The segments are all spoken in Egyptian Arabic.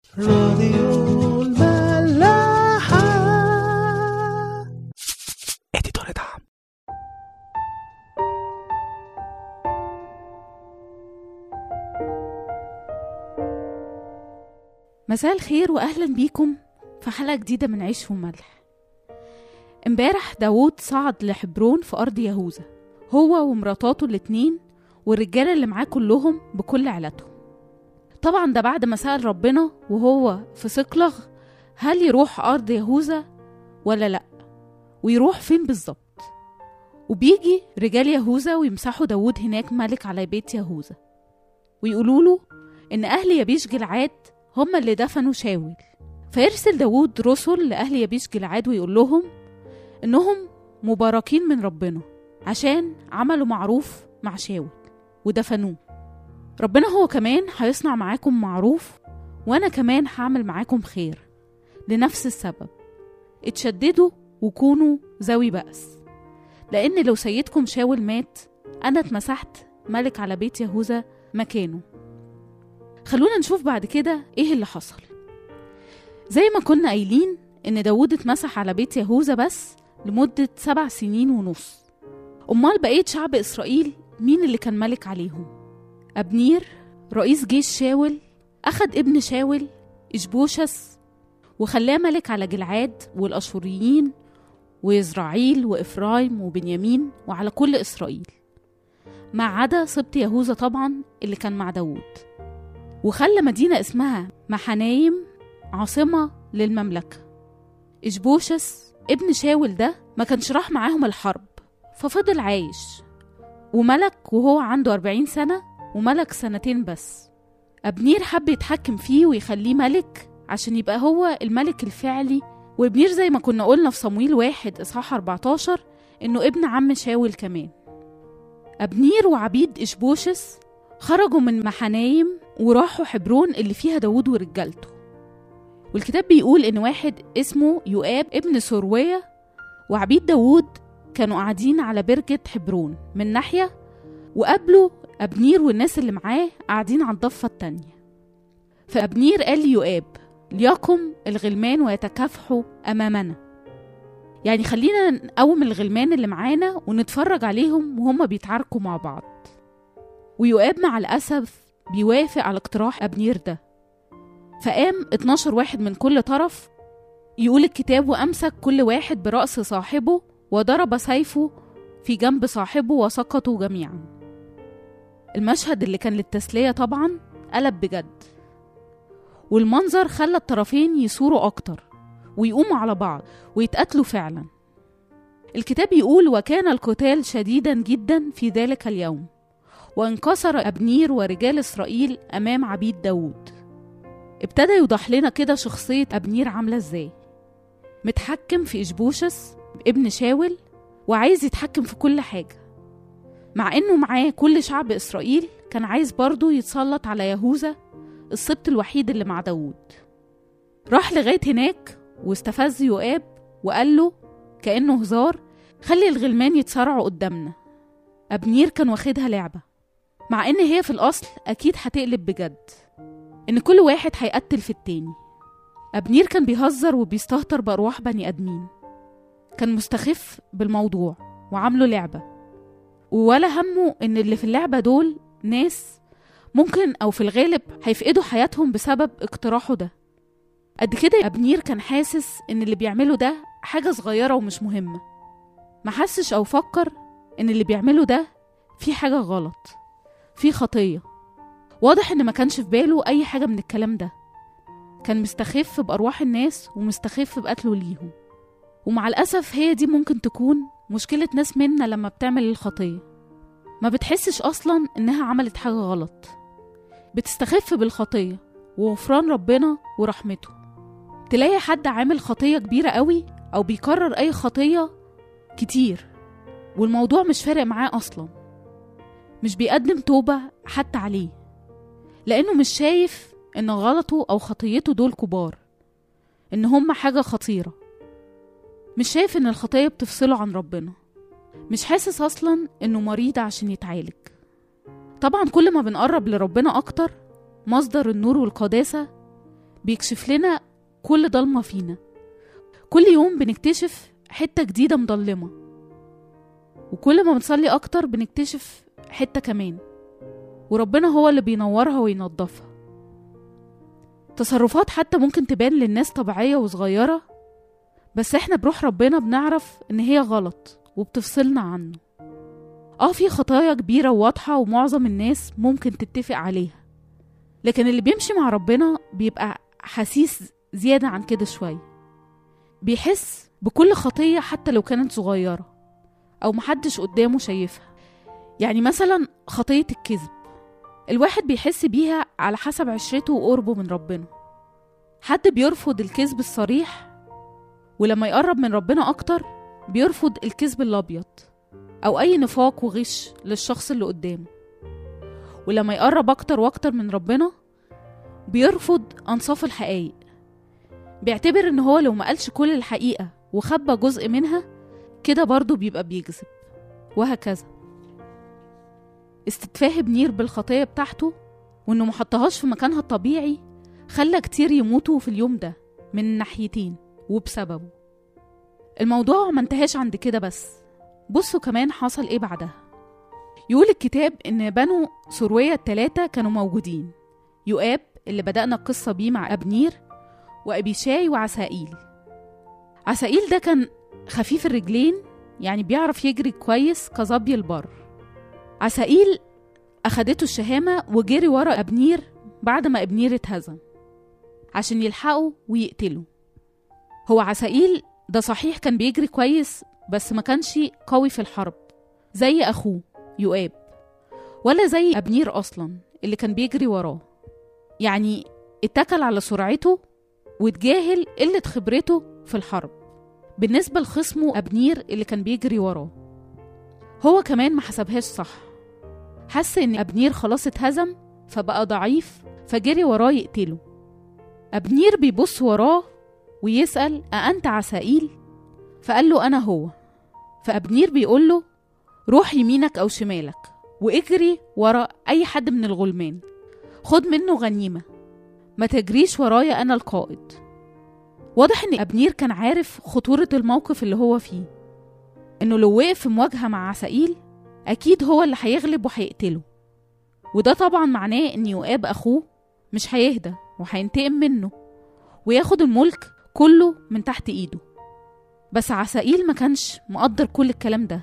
راديو الملاحة اديتور دعم مساء الخير واهلا بيكم في حلقه جديده من عيش وملح امبارح داوود صعد لحبرون في ارض يهوذا هو ومراتاته الاتنين والرجاله اللي معاه كلهم بكل عيلتهم طبعا ده بعد ما سأل ربنا وهو في صقلغ هل يروح ارض يهوذا ولا لا ويروح فين بالظبط وبيجي رجال يهوذا ويمسحوا داوود هناك ملك على بيت يهوذا ويقولوا له ان اهل يبيش جلعاد هم اللي دفنوا شاول فيرسل داوود رسل لأهل يبيش جلعاد ويقول لهم إنهم مباركين من ربنا عشان عملوا معروف مع شاول ودفنوه ربنا هو كمان هيصنع معاكم معروف وأنا كمان هعمل معاكم خير لنفس السبب اتشددوا وكونوا ذوي بأس لأن لو سيدكم شاول مات أنا اتمسحت ملك على بيت يهوذا مكانه خلونا نشوف بعد كده ايه اللي حصل زي ما كنا قايلين ان داوود اتمسح على بيت يهوذا بس لمدة سبع سنين ونص أمال بقية شعب إسرائيل مين اللي كان ملك عليهم أبنير رئيس جيش شاول أخد ابن شاول إشبوشس وخلاه ملك على جلعاد والأشوريين ويزرعيل وإفرايم وبنيامين وعلى كل إسرائيل ما عدا سبط يهوذا طبعا اللي كان مع داوود وخلى مدينة اسمها محنايم عاصمة للمملكة إشبوشس ابن شاول ده ما كانش راح معاهم الحرب ففضل عايش وملك وهو عنده أربعين سنة وملك سنتين بس أبنير حب يتحكم فيه ويخليه ملك عشان يبقى هو الملك الفعلي وابنير زي ما كنا قلنا في صمويل واحد إصحاح 14 إنه ابن عم شاول كمان أبنير وعبيد إشبوشس خرجوا من محنايم وراحوا حبرون اللي فيها داوود ورجالته والكتاب بيقول إن واحد اسمه يؤاب ابن سروية وعبيد داوود كانوا قاعدين على بركة حبرون من ناحية وقابلوا أبنير والناس اللي معاه قاعدين على الضفة التانية فأبنير قال ليؤاب ليقم الغلمان ويتكافحوا أمامنا يعني خلينا نقوم الغلمان اللي معانا ونتفرج عليهم وهم بيتعاركوا مع بعض ويؤاب مع الأسف بيوافق على اقتراح أبنير ده فقام 12 واحد من كل طرف يقول الكتاب وأمسك كل واحد برأس صاحبه وضرب سيفه في جنب صاحبه وسقطوا جميعا المشهد اللي كان للتسلية طبعا قلب بجد والمنظر خلى الطرفين يثوروا أكتر ويقوموا على بعض ويتقاتلوا فعلا الكتاب يقول وكان القتال شديدا جدا في ذلك اليوم وانكسر أبنير ورجال إسرائيل أمام عبيد داوود ابتدى يوضح لنا كده شخصية أبنير عاملة ازاي متحكم في إشبوشس ابن شاول وعايز يتحكم في كل حاجة مع إنه معاه كل شعب إسرائيل كان عايز برضه يتسلط على يهوذا السبط الوحيد اللي مع داوود راح لغاية هناك واستفز يؤاب وقال له كأنه هزار خلي الغلمان يتصارعوا قدامنا أبنير كان واخدها لعبة مع إن هي في الأصل أكيد هتقلب بجد إن كل واحد هيقتل في التاني أبنير كان بيهزر وبيستهتر بأرواح بني آدمين كان مستخف بالموضوع وعامله لعبة ولا همه إن اللي في اللعبة دول ناس ممكن أو في الغالب هيفقدوا حياتهم بسبب اقتراحه ده قد كده أبنير كان حاسس إن اللي بيعمله ده حاجة صغيرة ومش مهمة ما حسش أو فكر إن اللي بيعمله ده في حاجة غلط في خطية واضح إن ما كانش في باله أي حاجة من الكلام ده كان مستخف بأرواح الناس ومستخف بقتله ليهم ومع الأسف هي دي ممكن تكون مشكلة ناس منا لما بتعمل الخطية ما بتحسش أصلا إنها عملت حاجة غلط بتستخف بالخطية وغفران ربنا ورحمته تلاقي حد عامل خطية كبيرة قوي أو بيكرر أي خطية كتير والموضوع مش فارق معاه أصلا مش بيقدم توبة حتى عليه لأنه مش شايف إن غلطه أو خطيته دول كبار إن هما حاجة خطيرة مش شايف إن الخطية بتفصله عن ربنا مش حاسس أصلا إنه مريض عشان يتعالج طبعا كل ما بنقرب لربنا أكتر مصدر النور والقداسة بيكشف لنا كل ضلمة فينا كل يوم بنكتشف حتة جديدة مضلمة وكل ما بنصلي أكتر بنكتشف حتة كمان وربنا هو اللي بينورها وينضفها تصرفات حتى ممكن تبان للناس طبيعية وصغيرة بس احنا بروح ربنا بنعرف ان هي غلط وبتفصلنا عنه اه في خطايا كبيرة وواضحة ومعظم الناس ممكن تتفق عليها لكن اللي بيمشي مع ربنا بيبقى حسيس زيادة عن كده شوية بيحس بكل خطية حتى لو كانت صغيرة أو محدش قدامه شايفها يعني مثلا خطية الكذب الواحد بيحس بيها على حسب عشرته وقربه من ربنا حد بيرفض الكذب الصريح ولما يقرب من ربنا أكتر بيرفض الكذب الأبيض أو أي نفاق وغش للشخص اللي قدامه ولما يقرب أكتر وأكتر من ربنا بيرفض أنصاف الحقايق بيعتبر إن هو لو ما قالش كل الحقيقة وخبى جزء منها كده برضه بيبقى بيكذب وهكذا استتفاه بنير بالخطية بتاعته وإنه محطهاش في مكانها الطبيعي خلى كتير يموتوا في اليوم ده من الناحيتين وبسببه الموضوع ما انتهاش عند كده بس بصوا كمان حصل ايه بعدها يقول الكتاب ان بنو سروية التلاتة كانوا موجودين يؤاب اللي بدأنا القصة بيه مع أبنير وأبيشاي وعسائيل عسائيل ده كان خفيف الرجلين يعني بيعرف يجري كويس كظبي البر عسائيل أخدته الشهامة وجري ورا أبنير بعد ما أبنير اتهزم عشان يلحقه ويقتله هو عسائيل ده صحيح كان بيجري كويس بس ما كانش قوي في الحرب زي أخوه يؤاب ولا زي أبنير أصلا اللي كان بيجري وراه يعني اتكل على سرعته وتجاهل قلة خبرته في الحرب بالنسبة لخصمه أبنير اللي كان بيجري وراه هو كمان ما حسبهاش صح حس إن أبنير خلاص اتهزم فبقى ضعيف فجري وراه يقتله أبنير بيبص وراه ويسأل أأنت عسائيل؟ فقال له أنا هو فأبنير بيقول له روح يمينك أو شمالك واجري ورا أي حد من الغلمان خد منه غنيمة ما تجريش ورايا أنا القائد واضح إن أبنير كان عارف خطورة الموقف اللي هو فيه إنه لو وقف في مواجهة مع عسائيل أكيد هو اللي هيغلب وهيقتله وده طبعا معناه إن يؤاب أخوه مش هيهدى وهينتقم منه وياخد الملك كله من تحت إيده بس عسائيل ما كانش مقدر كل الكلام ده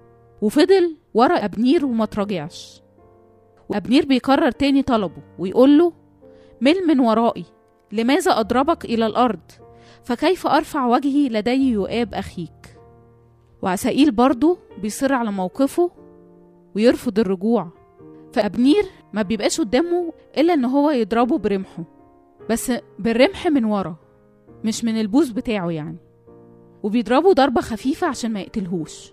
وفضل ورا أبنير وما تراجعش وأبنير بيكرر تاني طلبه ويقول له مل من ورائي لماذا أضربك إلى الأرض فكيف أرفع وجهي لدي يؤاب أخيك وعسائيل برضه بيصر على موقفه ويرفض الرجوع فأبنير ما بيبقاش قدامه إلا إن هو يضربه برمحه بس بالرمح من ورا مش من البوز بتاعه يعني وبيضربه ضربة خفيفة عشان ما يقتلهوش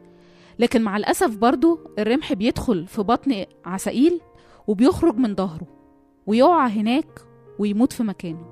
لكن مع الأسف برضه الرمح بيدخل في بطن عسائيل وبيخرج من ظهره ويقع هناك ويموت في مكانه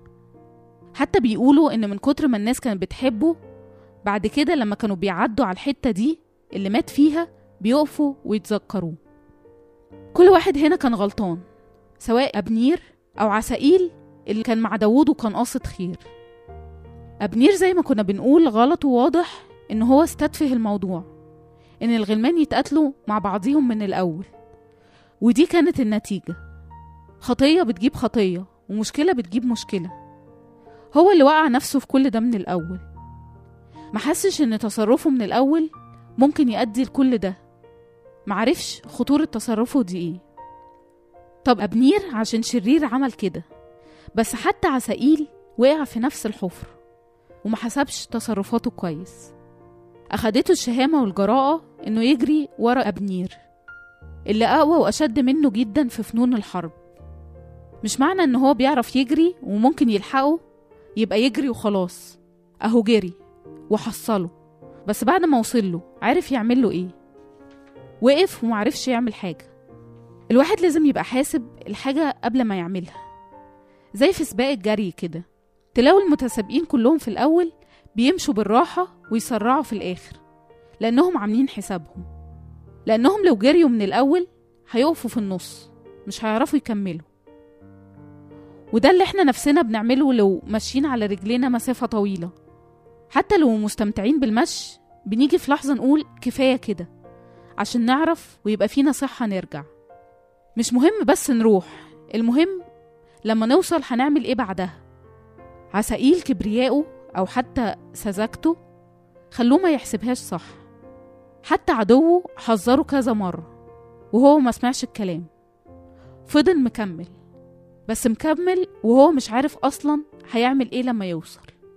حتى بيقولوا إن من كتر ما الناس كانت بتحبه بعد كده لما كانوا بيعدوا على الحتة دي اللي مات فيها بيقفوا ويتذكروه كل واحد هنا كان غلطان سواء أبنير أو عسائيل اللي كان مع داوود وكان قاصد خير أبنير زي ما كنا بنقول غلط وواضح إن هو استتفه الموضوع إن الغلمان يتقاتلوا مع بعضيهم من الأول ودي كانت النتيجة خطية بتجيب خطية ومشكلة بتجيب مشكلة هو اللي وقع نفسه في كل ده من الأول محسش إن تصرفه من الأول ممكن يؤدي لكل ده معرفش خطورة تصرفه دي إيه طب أبنير عشان شرير عمل كده بس حتى عسائيل وقع في نفس الحفر وما حسبش تصرفاته كويس أخدته الشهامة والجراءة إنه يجري ورا أبنير اللي أقوى وأشد منه جدا في فنون الحرب مش معنى إن هو بيعرف يجري وممكن يلحقه يبقى يجري وخلاص أهو جري وحصله بس بعد ما وصله عارف يعمله إيه وقف ومعرفش يعمل حاجة الواحد لازم يبقى حاسب الحاجة قبل ما يعملها زي في سباق الجري كده تلاقوا المتسابقين كلهم في الأول بيمشوا بالراحة ويسرعوا في الآخر لأنهم عاملين حسابهم لأنهم لو جريوا من الأول هيقفوا في النص مش هيعرفوا يكملوا وده اللي احنا نفسنا بنعمله لو ماشيين على رجلينا مسافة طويلة حتى لو مستمتعين بالمشي بنيجي في لحظة نقول كفاية كده عشان نعرف ويبقى فينا صحة نرجع مش مهم بس نروح المهم لما نوصل هنعمل ايه بعدها عسائيل كبريائه أو حتى سذاجته خلوه ما يحسبهاش صح حتى عدوه حذره كذا مرة وهو ما سمعش الكلام فضل مكمل بس مكمل وهو مش عارف أصلا هيعمل إيه لما يوصل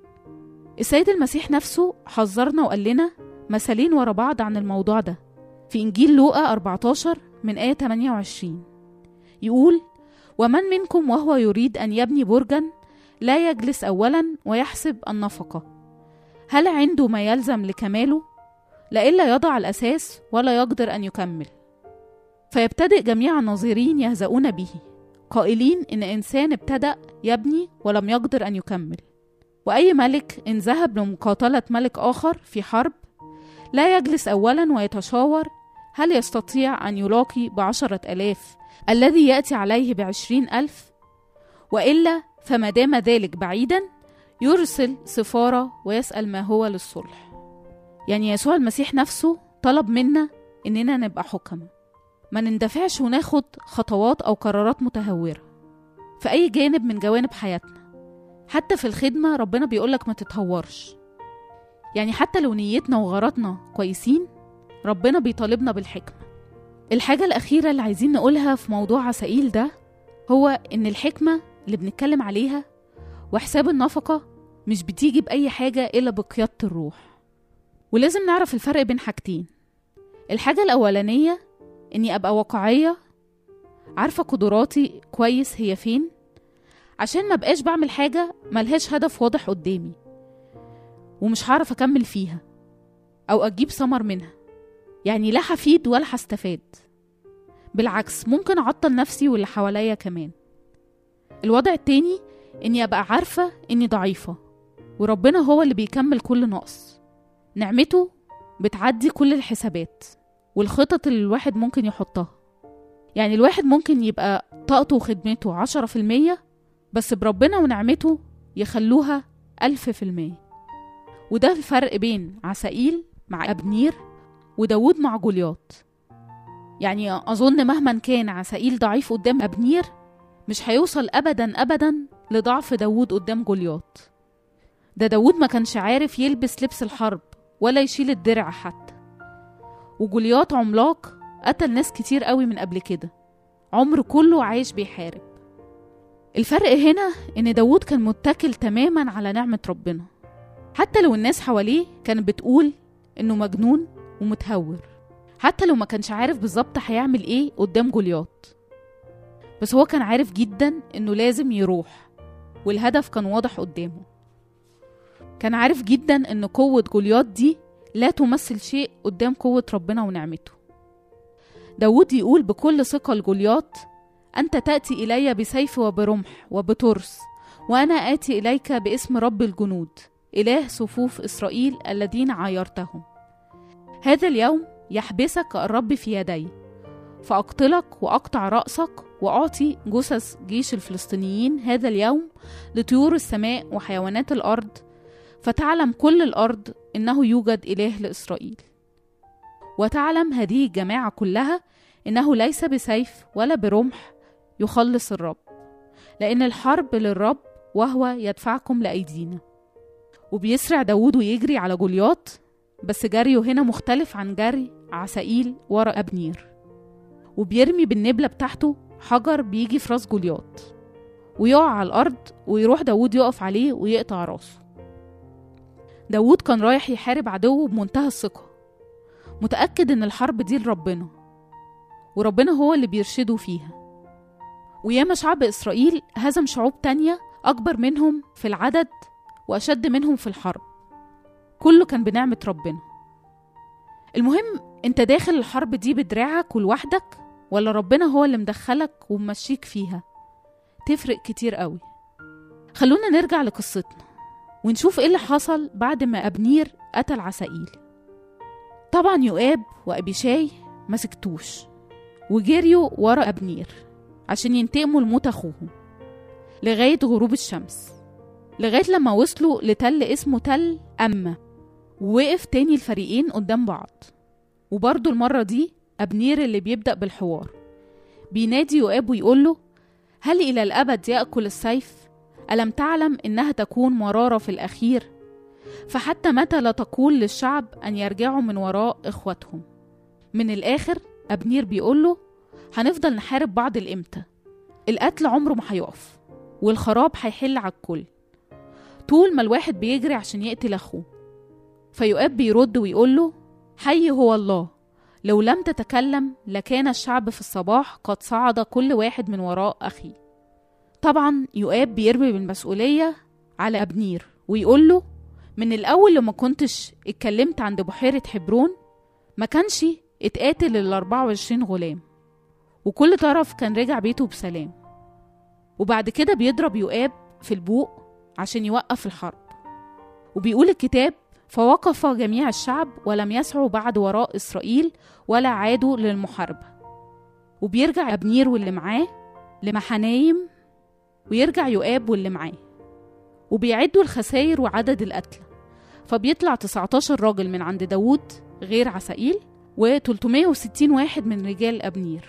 السيد المسيح نفسه حذرنا وقال لنا مثالين ورا بعض عن الموضوع ده في إنجيل لوقا 14 من آية 28 يقول ومن منكم وهو يريد أن يبني برجا لا يجلس أولا ويحسب النفقة هل عنده ما يلزم لكماله؟ لئلا يضع الأساس ولا يقدر أن يكمل فيبتدئ جميع الناظرين يهزؤون به قائلين إن إنسان ابتدأ يبني ولم يقدر أن يكمل وأي ملك إن ذهب لمقاتلة ملك آخر في حرب لا يجلس أولا ويتشاور هل يستطيع أن يلاقي بعشرة ألاف الذي يأتي عليه بعشرين ألف وإلا فما دام ذلك بعيدا يرسل سفارة ويسأل ما هو للصلح يعني يسوع المسيح نفسه طلب منا إننا نبقى حكمة ما نندفعش وناخد خطوات أو قرارات متهورة في أي جانب من جوانب حياتنا حتى في الخدمة ربنا بيقولك ما تتهورش يعني حتى لو نيتنا وغرضنا كويسين ربنا بيطالبنا بالحكمة الحاجة الأخيرة اللي عايزين نقولها في موضوع عسائيل ده هو إن الحكمة اللي بنتكلم عليها وحساب النفقة مش بتيجي بأي حاجة إلا بقيادة الروح ولازم نعرف الفرق بين حاجتين الحاجة الأولانية إني أبقى واقعية عارفة قدراتي كويس هي فين عشان ما بقاش بعمل حاجة ملهاش هدف واضح قدامي ومش هعرف أكمل فيها أو أجيب ثمر منها يعني لا هفيد ولا هستفاد بالعكس ممكن أعطل نفسي واللي حواليا كمان الوضع التاني إني أبقى عارفة إني ضعيفة وربنا هو اللي بيكمل كل نقص نعمته بتعدي كل الحسابات والخطط اللي الواحد ممكن يحطها يعني الواحد ممكن يبقى طاقته وخدمته عشرة في المية بس بربنا ونعمته يخلوها ألف في المية وده الفرق بين عسائيل مع أبنير وداود مع جولياط يعني أظن مهما كان عسائيل ضعيف قدام أبنير مش هيوصل أبدا أبدا لضعف داود قدام جولياط ده داود ما كانش عارف يلبس لبس الحرب ولا يشيل الدرع حتى وجولياط عملاق قتل ناس كتير قوي من قبل كده عمر كله عايش بيحارب الفرق هنا ان داود كان متكل تماما على نعمة ربنا حتى لو الناس حواليه كانت بتقول انه مجنون ومتهور حتى لو ما كانش عارف بالظبط هيعمل ايه قدام جولياط بس هو كان عارف جدا انه لازم يروح والهدف كان واضح قدامه كان عارف جدا ان قوة جولياط دي لا تمثل شيء قدام قوة ربنا ونعمته داود يقول بكل ثقة لجولياط أنت تأتي إلي بسيف وبرمح وبترس وأنا آتي إليك باسم رب الجنود إله صفوف إسرائيل الذين عايرتهم هذا اليوم يحبسك الرب في يدي فأقتلك وأقطع رأسك وأعطي جثث جيش الفلسطينيين هذا اليوم لطيور السماء وحيوانات الأرض فتعلم كل الأرض إنه يوجد إله لإسرائيل وتعلم هذه الجماعة كلها إنه ليس بسيف ولا برمح يخلص الرب لأن الحرب للرب وهو يدفعكم لأيدينا وبيسرع داود ويجري على جولياط بس جريه هنا مختلف عن جري عسائيل ورا أبنير وبيرمي بالنبلة بتاعته حجر بيجي في راس جولياط ويقع على الأرض ويروح داود يقف عليه ويقطع راسه داود كان رايح يحارب عدوه بمنتهى الثقة متأكد إن الحرب دي لربنا وربنا هو اللي بيرشده فيها وياما شعب إسرائيل هزم شعوب تانية أكبر منهم في العدد وأشد منهم في الحرب كله كان بنعمة ربنا المهم انت داخل الحرب دي بدراعك ولوحدك ولا ربنا هو اللي مدخلك وممشيك فيها تفرق كتير قوي خلونا نرجع لقصتنا ونشوف ايه اللي حصل بعد ما أبنير قتل عسائيل طبعا يؤاب وأبيشاي مسكتوش وجريوا ورا أبنير عشان ينتقموا لموت أخوهم لغاية غروب الشمس لغاية لما وصلوا لتل اسمه تل أما ووقف تاني الفريقين قدام بعض وبرضه المرة دي أبنير اللي بيبدأ بالحوار بينادي يؤاب ويقول له هل إلى الأبد يأكل السيف؟ ألم تعلم إنها تكون مرارة في الأخير؟ فحتى متى لا تقول للشعب أن يرجعوا من وراء إخوتهم؟ من الآخر أبنير بيقول له هنفضل نحارب بعض الإمتى؟ القتل عمره ما هيقف والخراب هيحل على الكل طول ما الواحد بيجري عشان يقتل أخوه فيؤاب بيرد ويقول له حي هو الله لو لم تتكلم لكان الشعب في الصباح قد صعد كل واحد من وراء أخيه طبعا يؤاب بيرمي بالمسؤولية على أبنير ويقول له من الأول لما كنتش اتكلمت عند بحيرة حبرون ما كانش اتقاتل ال 24 غلام وكل طرف كان رجع بيته بسلام وبعد كده بيضرب يؤاب في البوق عشان يوقف الحرب وبيقول الكتاب فوقف جميع الشعب ولم يسعوا بعد وراء إسرائيل ولا عادوا للمحاربة وبيرجع أبنير واللي معاه لمحنايم ويرجع يؤاب واللي معاه وبيعدوا الخسائر وعدد القتلى فبيطلع 19 راجل من عند داوود غير عسائيل و360 واحد من رجال أبنير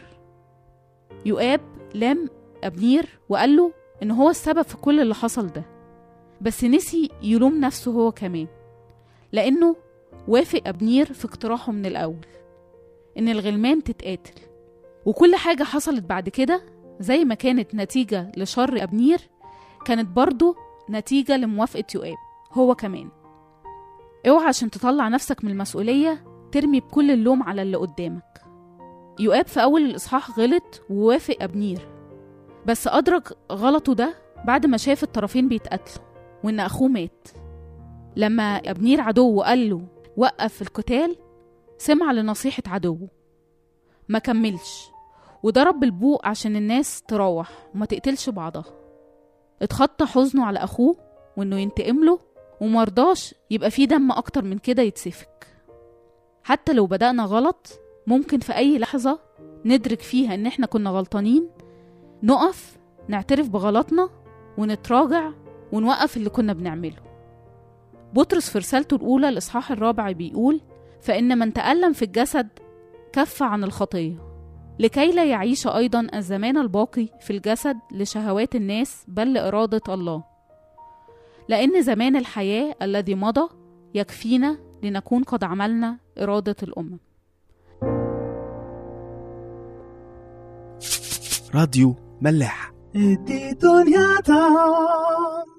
يؤاب لام أبنير وقال له إن هو السبب في كل اللي حصل ده بس نسي يلوم نفسه هو كمان لأنه وافق أبنير في اقتراحه من الأول إن الغلمان تتقاتل وكل حاجة حصلت بعد كده زي ما كانت نتيجة لشر أبنير كانت برضه نتيجة لموافقة يؤاب هو كمان اوعى عشان تطلع نفسك من المسؤولية ترمي بكل اللوم على اللي قدامك يؤاب في أول الإصحاح غلط ووافق أبنير بس أدرك غلطه ده بعد ما شاف الطرفين بيتقاتلوا وإن أخوه مات لما أبنير عدوه قال له وقف القتال سمع لنصيحة عدوه ما كملش وضرب بالبوق عشان الناس تروح وما تقتلش بعضها اتخطى حزنه على أخوه وإنه ينتقم له ومرضاش يبقى فيه دم أكتر من كده يتسفك حتى لو بدأنا غلط ممكن في أي لحظة ندرك فيها إن إحنا كنا غلطانين نقف نعترف بغلطنا ونتراجع ونوقف اللي كنا بنعمله بطرس في رسالته الأولى الإصحاح الرابع بيقول فإن من تألم في الجسد كف عن الخطية لكي لا يعيش أيضا الزمان الباقي في الجسد لشهوات الناس بل لإرادة الله لأن زمان الحياة الذي مضى يكفينا لنكون قد عملنا إرادة الأمم راديو ملاح ادي دنيا طعم